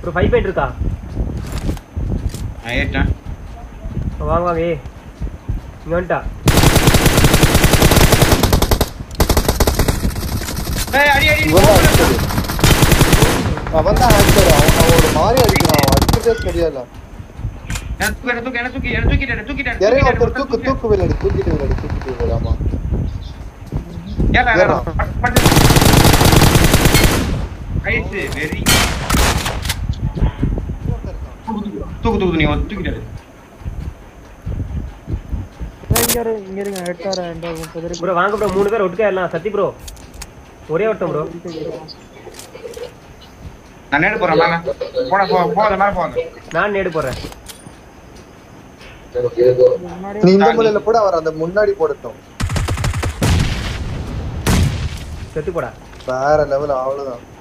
ஒரு five point இருக்கா நான் ஏறிட்டேன் வாங்க வாங்க ஏ இங்க வந்துட்டா ஏய் அடி அடி அடி இவன் தான் அடிச்சது அவன் தான் அடிச்சது அவன் அவன் ஒரு மாதிரி அடிக்கிறான் அவன் அடிக்கிறதே சரியா இல்ல என்ன தூக்கு என்ன தூக்கு என்ன தூக்கி என்ன தூக்கிட்டேன் தூக்கிட்டேன் இறங்கி ஒருத்தர் தூக்கிட்டேன், தூக்கு தூக்கு விளையாடு தூக்கிட்டு விளையாடு தூக்கிட்டு விளையாடு ஆமா ஏறா, ஏறா. ஏறா. பட்டு, பட்டு. Nice, very good. தூக்கு தூக்கு நீ வந்து தூக்கிட்டாரு இங்க இரு இங்க இருங்க ஹெட் வர இந்த முப்பது இருக்கு ப்ரோ வாங்க ப்ரோ மூணு பேர் ஒட்டுக்கா எல்லாம் சத்தி ப்ரோ ஒரே ஒருத்தன் ப்ரோ நான் நேடு போறேன் மேல போன போ போத மேல போங்க நான் நேடு போடுறேன் முன்னாடி நீ இந்த மூலையில போட அவர் அந்த முன்னாடி போடட்டும் செத்து போடா வேற லெவல் அவ்வளவுதான்